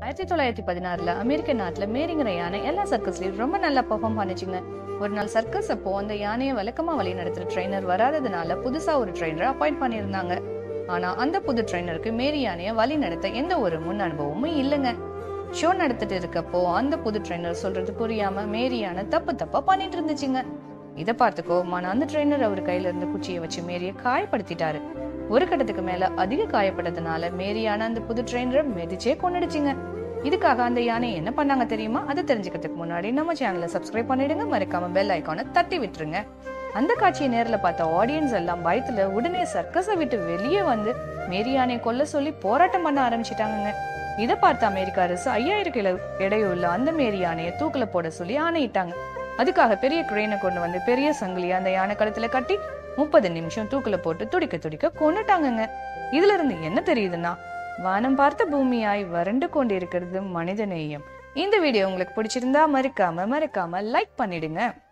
ஆயிரத்தி தொள்ளாயிரத்தி பதினாறுல அமெரிக்க நாட்டுல மேரிங்கிற யானை எல்லா சர்க்கஸ்லயும் ரொம்ப நல்லா பெர்ஃபார்ம் பண்ணுச்சுங்க ஒரு நாள் சர்க்கஸ் அப்போ அந்த யானையை வழக்கமா வழி நடத்துற ட்ரெயினர் வராததுனால புதுசா ஒரு ட்ரெயினரை அப்பாயிண்ட் பண்ணியிருந்தாங்க ஆனா அந்த புது ட்ரெயினருக்கு மேரி யானையை வழி நடத்த எந்த ஒரு முன் அனுபவமும் இல்லைங்க ஷோ நடத்திட்டு இருக்கப்போ அந்த புது ட்ரெயினர் சொல்றது புரியாம மேரி யானை தப்பு தப்பா பண்ணிட்டு இருந்துச்சுங்க இதை பார்த்து கோபமான அந்த ட்ரெயினர் அவர் கையில இருந்த குச்சியை வச்சு மேரியை காயப்படுத்திட்டாரு ஒரு கட்டத்துக்கு மேல அதிக காயப்பட்டதுனால மேரியான அந்த புது ட்ரெயினரை மிதிச்சே கொன்னுடுச்சுங்க இதுக்காக அந்த யானை என்ன பண்ணாங்க தெரியுமா அதை தெரிஞ்சுக்கிறதுக்கு முன்னாடி நம்ம சேனலை சப்ஸ்கிரைப் பண்ணிடுங்க மறக்காம பெல் ஐக்கானை தட்டி விட்டுருங்க அந்த காட்சியை நேர்ல பார்த்த ஆடியன்ஸ் எல்லாம் பயத்துல உடனே சர்க்கஸை விட்டு வெளியே வந்து மேரி யானையை கொல்ல சொல்லி போராட்டம் பண்ண ஆரம்பிச்சிட்டாங்கங்க இதை பார்த்த அமெரிக்க அரசு ஐயாயிரம் கிலோ எடையுள்ள அந்த மேரி யானையை தூக்குல போட சொல்லி ஆணையிட்டாங்க அதுக்காக பெரிய கிரெயினை கொண்டு வந்து பெரிய சங்கிலியை அந்த யானை கழுத்துல கட்டி முப்பது நிமிஷம் தூக்குல போட்டு துடிக்க துடிக்க கொன்னுட்டாங்கங்க இதுல இருந்து என்ன தெரியுதுன்னா வானம் பார்த்த பூமியாய் வறண்டு கொண்டிருக்கிறது மனித நேயம் இந்த வீடியோ உங்களுக்கு பிடிச்சிருந்தா மறக்காம மறக்காம லைக் பண்ணிடுங்க